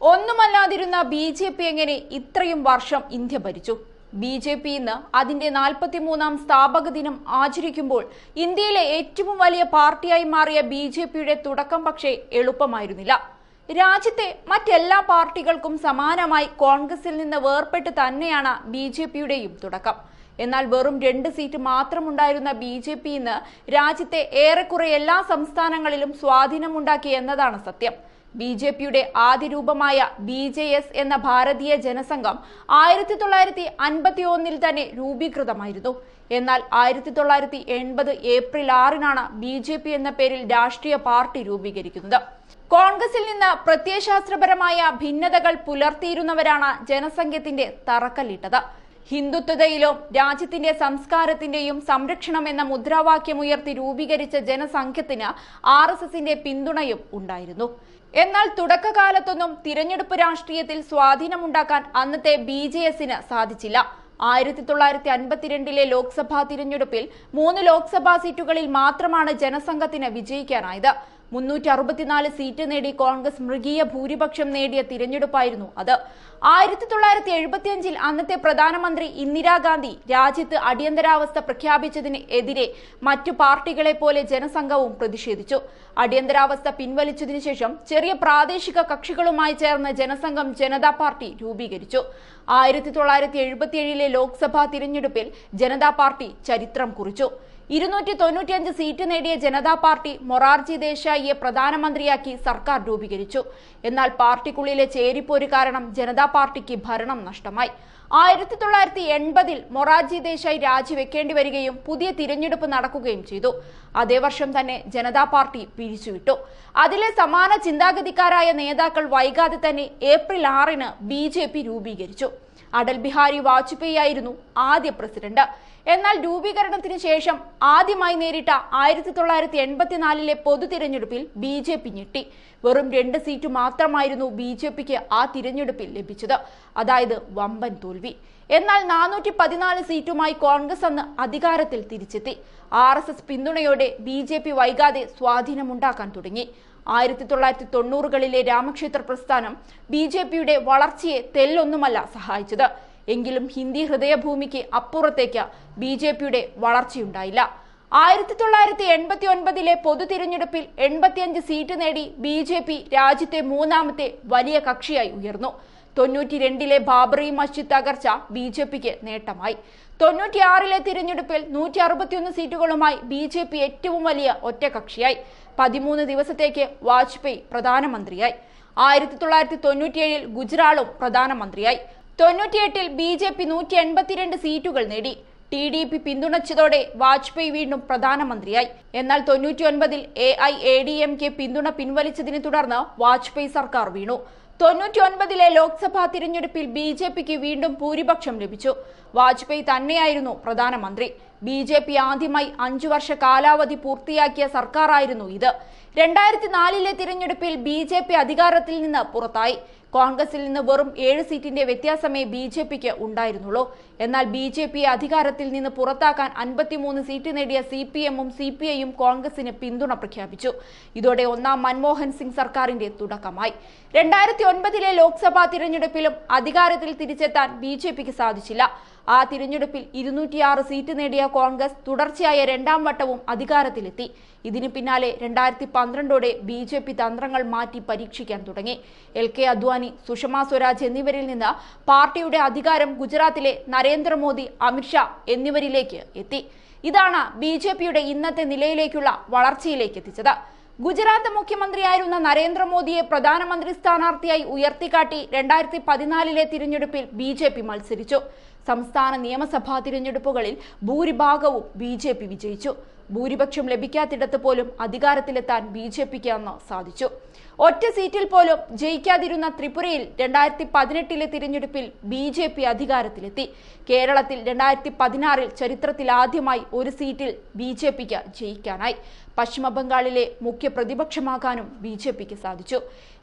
ഒന്നുമല്ലാതിരുന്ന B J P എങ്ങനെ ഇത്രയും വർഷം ഇന്ത്യ ഭരിച്ചു ബി ജെ പി ഇന്ന് അതിന്റെ നാൽപ്പത്തിമൂന്നാം സ്ഥാപക ദിനം ആചരിക്കുമ്പോൾ ഇന്ത്യയിലെ ഏറ്റവും വലിയ പാർട്ടിയായി മാറിയ ബി ജെ പിയുടെ തുടക്കം പക്ഷേ എളുപ്പമായിരുന്നില്ല രാജ്യത്തെ മറ്റെല്ലാ പാർട്ടികൾക്കും സമാനമായി കോൺഗ്രസിൽ നിന്ന് വേർപെട്ട് തന്നെയാണ് ബി ജെ പിയുടെയും തുടക്കം എന്നാൽ വെറും രണ്ട് സീറ്റ് മാത്രമുണ്ടായിരുന്ന ബി ജെ പി ഇന്ന് രാജ്യത്തെ ഏറെക്കുറെ എല്ലാ സംസ്ഥാനങ്ങളിലും സ്വാധീനമുണ്ടാക്കി എന്നതാണ് സത്യം ബി ജെ പിയുടെ ആദ്യ രൂപമായ ബി ജെ എസ് എന്ന ഭാരതീയ ജനസംഘം ആയിരത്തി തൊള്ളായിരത്തി അൻപത്തി ഒന്നിൽ തന്നെ രൂപീകൃതമായിരുന്നു എന്നാൽ ആയിരത്തി തൊള്ളായിരത്തി എൺപത് ഏപ്രിൽ ആറിനാണ് ബി ജെ പി എന്ന പേരിൽ രാഷ്ട്രീയ പാർട്ടി രൂപീകരിക്കുന്നത് കോൺഗ്രസിൽ നിന്ന് പ്രത്യയശാസ്ത്രപരമായ ഭിന്നതകൾ പുലർത്തിയിരുന്നവരാണ് ജനസംഘത്തിന്റെ തറക്കല്ലിട്ടത് ഹിന്ദുത്വതയിലും രാജ്യത്തിന്റെ സംസ്കാരത്തിന്റെയും സംരക്ഷണം എന്ന മുദ്രാവാക്യമുയർത്തി രൂപീകരിച്ച ജനസംഘത്തിന് ആർ എസ് എസിന്റെ പിന്തുണയും ഉണ്ടായിരുന്നു എന്നാൽ തുടക്കകാലത്തൊന്നും തിരഞ്ഞെടുപ്പ് രാഷ്ട്രീയത്തിൽ സ്വാധീനമുണ്ടാക്കാൻ അന്നത്തെ ബി ജെ എസിന് സാധിച്ചില്ല ആയിരത്തി തൊള്ളായിരത്തി അൻപത്തിരണ്ടിലെ ലോക്സഭാ തിരഞ്ഞെടുപ്പിൽ മൂന്ന് ലോക്സഭാ സീറ്റുകളിൽ മാത്രമാണ് ജനസംഘത്തിന് വിജയിക്കാനായത് മുന്നൂറ്റി അറുപത്തിനാല് സീറ്റ് നേടി കോൺഗ്രസ് മൃഗീയ ഭൂരിപക്ഷം നേടിയ തിരഞ്ഞെടുപ്പായിരുന്നു അത് ആയിരത്തി തൊള്ളായിരത്തി എഴുപത്തിയഞ്ചിൽ അന്നത്തെ പ്രധാനമന്ത്രി ഇന്ദിരാഗാന്ധി രാജ്യത്ത് അടിയന്തരാവസ്ഥ പ്രഖ്യാപിച്ചതിന് എതിരെ മറ്റു പാർട്ടികളെ പോലെ ജനസംഘവും പ്രതിഷേധിച്ചു അടിയന്തരാവസ്ഥ പിൻവലിച്ചതിനു ശേഷം ചെറിയ പ്രാദേശിക കക്ഷികളുമായി ചേർന്ന് ജനസംഘം ജനതാ പാർട്ടി രൂപീകരിച്ചു ആയിരത്തി തൊള്ളായിരത്തി എഴുപത്തിയേഴിലെ ലോക്സഭാ തിരഞ്ഞെടുപ്പിൽ ജനതാ പാർട്ടി ചരിത്രം കുറിച്ചു ഇരുന്നൂറ്റി തൊണ്ണൂറ്റിയഞ്ച് സീറ്റ് നേടിയ ജനതാ പാർട്ടി മൊറാർജി ദേശായിയെ പ്രധാനമന്ത്രിയാക്കി സർക്കാർ രൂപീകരിച്ചു എന്നാൽ പാർട്ടിക്കുള്ളിലെ ചേരിപ്പോര് കാരണം ജനതാ പാർട്ടിക്ക് ഭരണം നഷ്ടമായി ആയിരത്തി തൊള്ളായിരത്തി എൺപതിൽ മൊറാർജി ദേശായി രാജിവെക്കേണ്ടി വരികയും പുതിയ തിരഞ്ഞെടുപ്പ് നടക്കുകയും ചെയ്തു അതേ വർഷം തന്നെ ജനതാ പാർട്ടി പിരിച്ചുവിട്ടു അതിലെ സമാന ചിന്താഗതിക്കാരായ നേതാക്കൾ വൈകാതെ തന്നെ ഏപ്രിൽ ആറിന് ബി രൂപീകരിച്ചു അടൽ ബിഹാരി വാജ്പേയി ആയിരുന്നു ആദ്യ പ്രസിഡന്റ് എന്നാൽ രൂപീകരണത്തിന് ശേഷം ആദ്യമായി നേരിട്ട ആയിരത്തി തൊള്ളായിരത്തി എൺപത്തിനാലിലെ പൊതു തിരഞ്ഞെടുപ്പിൽ ബി ജെ പി ഞെട്ടി വെറും രണ്ട് സീറ്റ് മാത്രമായിരുന്നു ബി ജെ പിക്ക് ആ തിരഞ്ഞെടുപ്പിൽ ലഭിച്ചത് അതായത് വമ്പൻ തോൽവി എന്നാൽ നാനൂറ്റി പതിനാല് സീറ്റുമായി കോൺഗ്രസ് അന്ന് അധികാരത്തിൽ തിരിച്ചെത്തി ആർ എസ് എസ് പിന്തുണയോടെ ബി ജെ പി വൈകാതെ സ്വാധീനമുണ്ടാക്കാൻ തുടങ്ങി ആയിരത്തി തൊള്ളായിരത്തി തൊണ്ണൂറുകളിലെ രാമക്ഷേത്ര പ്രസ്ഥാനം ബി ജെ പിയുടെ വളർച്ചയെ തെല്ലൊന്നുമല്ല സഹായിച്ചത് എങ്കിലും ഹിന്ദി ഹൃദയഭൂമിക്ക് അപ്പുറത്തേക്ക് ബി ജെ പിയുടെ വളർച്ചയുണ്ടായില്ല ആയിരത്തി തൊള്ളായിരത്തി എൺപത്തി ഒൻപതിലെ പൊതു തിരഞ്ഞെടുപ്പിൽ എൺപത്തിയഞ്ച് സീറ്റ് നേടി ബി ജെ പി രാജ്യത്തെ മൂന്നാമത്തെ വലിയ കക്ഷിയായി ഉയർന്നു തൊണ്ണൂറ്റി രണ്ടിലെ ബാബറി മസ്ജിദ് തകർച്ച ബി ജെ പിക്ക് നേട്ടമായി തൊണ്ണൂറ്റിയാറിലെ തിരഞ്ഞെടുപ്പിൽ നൂറ്റി അറുപത്തിയൊന്ന് സീറ്റുകളുമായി ബി ജെ പി ഏറ്റവും വലിയ ഒറ്റകക്ഷിയായി പതിമൂന്ന് ദിവസത്തേക്ക് വാജ്പേയി പ്രധാനമന്ത്രിയായി ആയിരത്തി തൊള്ളായിരത്തി തൊണ്ണൂറ്റിയേഴിൽ ഗുജറാളും പ്രധാനമന്ത്രിയായി തൊണ്ണൂറ്റിയെട്ടിൽ ബി ജെ പി നൂറ്റി എൺപത്തിരണ്ട് സീറ്റുകൾ നേടി ടി ഡി പി പിന്തുണച്ചതോടെ വാജ്പേയി വീണ്ടും പ്രധാനമന്ത്രിയായി എന്നാൽ തൊണ്ണൂറ്റിയൊൻപതിൽ A I A D M K പിന്തുണ പിൻവലിച്ചതിനെ തുടർന്ന് വാജ്പേയി സർക്കാർ വീണു തൊണ്ണൂറ്റി ഒൻപതിലെ ലോക്സഭാ തിരഞ്ഞെടുപ്പിൽ ബി ജെ പിക്ക് വീണ്ടും ഭൂരിപക്ഷം ലഭിച്ചു വാജ്പേയി തന്നെയായിരുന്നു പ്രധാനമന്ത്രി ബി ജെ പി ആദ്യമായി അഞ്ചു വർഷ കാലാവധി പൂർത്തിയാക്കിയ സർക്കാരായിരുന്നു ഇത് രണ്ടായിരത്തി നാലിലെ തിരഞ്ഞെടുപ്പിൽ ബി ജെ പി അധികാരത്തിൽ നിന്ന് പുറത്തായി കോൺഗ്രസിൽ നിന്ന് വെറും ഏഴ് സീറ്റിന്റെ വ്യത്യാസമേ ബി ജെ പിക്ക് ഉണ്ടായിരുന്നുള്ളൂ എന്നാൽ ബി ജെ പിയെ അധികാരത്തിൽ നിന്ന് പുറത്താക്കാൻ അൻപത്തിമൂന്ന് സീറ്റ് നേടിയ സി പി എമ്മും സി പി ഐയും കോൺഗ്രസിന് പിന്തുണ പ്രഖ്യാപിച്ചു ഇതോടെ ഒന്നാം മൻമോഹൻ സിംഗ് സർക്കാരിന്റെ തുടക്കമായി രണ്ടായിരത്തി ഒൻപതിലെ ലോക്സഭാ തിരഞ്ഞെടുപ്പിലും അധികാരത്തിൽ തിരിച്ചെത്താൻ ബി ജെ പിക്ക് സാധിച്ചില്ല ആ തിരഞ്ഞെടുപ്പിൽ ഇരുന്നൂറ്റിയാറ് സീറ്റ് നേടിയ കോൺഗ്രസ് തുടർച്ചയായ രണ്ടാം വട്ടവും അധികാരത്തിലെത്തി ഇതിന് പിന്നാലെ രണ്ടായിരത്തി പന്ത്രണ്ടോടെ ബി ജെ പി തന്ത്രങ്ങൾ മാറ്റി പരീക്ഷിക്കാൻ തുടങ്ങി എൽ കെ അദ്വാനി സുഷമ സ്വരാജ് എന്നിവരിൽ നിന്ന് പാർട്ടിയുടെ അധികാരം ഗുജറാത്തിലെ നരേന്ദ്രമോദി അമിത്ഷാ എന്നിവരിലേക്ക് എത്തി ഇതാണ് ബി ജെ പിയുടെ ഇന്നത്തെ നിലയിലേക്കുള്ള വളർച്ചയിലേക്ക് എത്തിച്ചത് ഗുജറാത്ത് മുഖ്യമന്ത്രിയായിരുന്ന നരേന്ദ്രമോദിയെ പ്രധാനമന്ത്രി സ്ഥാനാർത്ഥിയായി ഉയർത്തിക്കാട്ടി രണ്ടായിരത്തി പതിനാലിലെ തിരഞ്ഞെടുപ്പിൽ ബി ജെ പി മത്സരിച്ചു സംസ്ഥാന നിയമസഭാ തിരഞ്ഞെടുപ്പുകളിൽ ഭൂരിഭാഗവും ബി ജെ പി വിജയിച്ചു ഭൂരിപക്ഷം ലഭിക്കാത്തിടത്ത് പോലും അധികാരത്തിലെത്താൻ ബി ജെ പിക്ക് അന്ന് സാധിച്ചു ഒറ്റ സീറ്റിൽ പോലും ജയിക്കാതിരുന്ന ത്രിപുരയിൽ രണ്ടായിരത്തി പതിനെട്ടിലെ തിരഞ്ഞെടുപ്പിൽ ബി ജെ പി അധികാരത്തിലെത്തി കേരളത്തിൽ രണ്ടായിരത്തി പതിനാറിൽ ചരിത്രത്തിൽ ആദ്യമായി ഒരു സീറ്റിൽ ബി ജെ പിക്ക് ജയിക്കാനായി പശ്ചിമ ബംഗാളിലെ മുഖ്യ പ്രതിപക്ഷമാകാനും ബി ജെ പിക്ക് സാധിച്ചു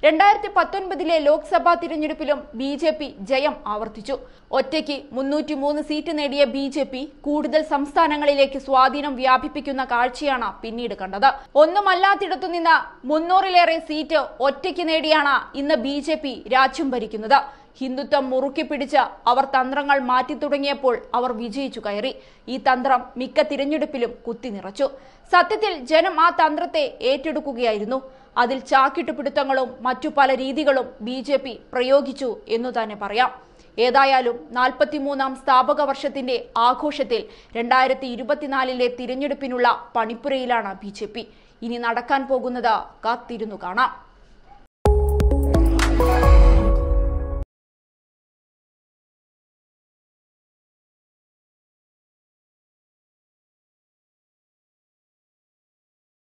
രണ്ടായിരത്തി പത്തൊൻപതിലെ ലോക്സഭാ തിരഞ്ഞെടുപ്പിലും ബി ജെ പി ജയം ആവർത്തിച്ചു ഒറ്റയ്ക്ക് മുന്നൂറ്റി മൂന്ന് സീറ്റ് നേടിയ ബി ജെ പി കൂടുതൽ സംസ്ഥാനങ്ങളിലേക്ക് സ്വാധീനം വ്യാപിപ്പിക്കുന്ന കാഴ്ചയാണ് പിന്നീട് കണ്ടത് ഒന്നുമല്ലാത്തിടത്തു നിന്ന് മുന്നൂറിലേറെ സീറ്റ് ഒറ്റയ്ക്ക് നേടിയാണ് ഇന്ന് ബി ജെ പി രാജ്യം ഭരിക്കുന്നത് ഹിന്ദുത്വം മുറുക്കി പിടിച്ച് അവർ തന്ത്രങ്ങൾ മാറ്റി തുടങ്ങിയപ്പോൾ അവർ വിജയിച്ചു കയറി ഈ തന്ത്രം മിക്ക തിരഞ്ഞെടുപ്പിലും കുത്തി നിറച്ചു സത്യത്തിൽ ജനം ആ തന്ത്രത്തെ ഏറ്റെടുക്കുകയായിരുന്നു അതിൽ ചാക്കിട്ടുപിടുത്തങ്ങളും മറ്റു പല രീതികളും ബി ജെ പി പ്രയോഗിച്ചു എന്നു തന്നെ പറയാം ഏതായാലും നാൽപ്പത്തിമൂന്നാം സ്ഥാപക വർഷത്തിന്റെ ആഘോഷത്തിൽ രണ്ടായിരത്തി ഇരുപത്തിനാലിലെ തിരഞ്ഞെടുപ്പിനുള്ള പണിപ്പുരയിലാണ് ബി ജെ പി ഇനി നടക്കാൻ പോകുന്നത് കാത്തിരുന്നു കാണാം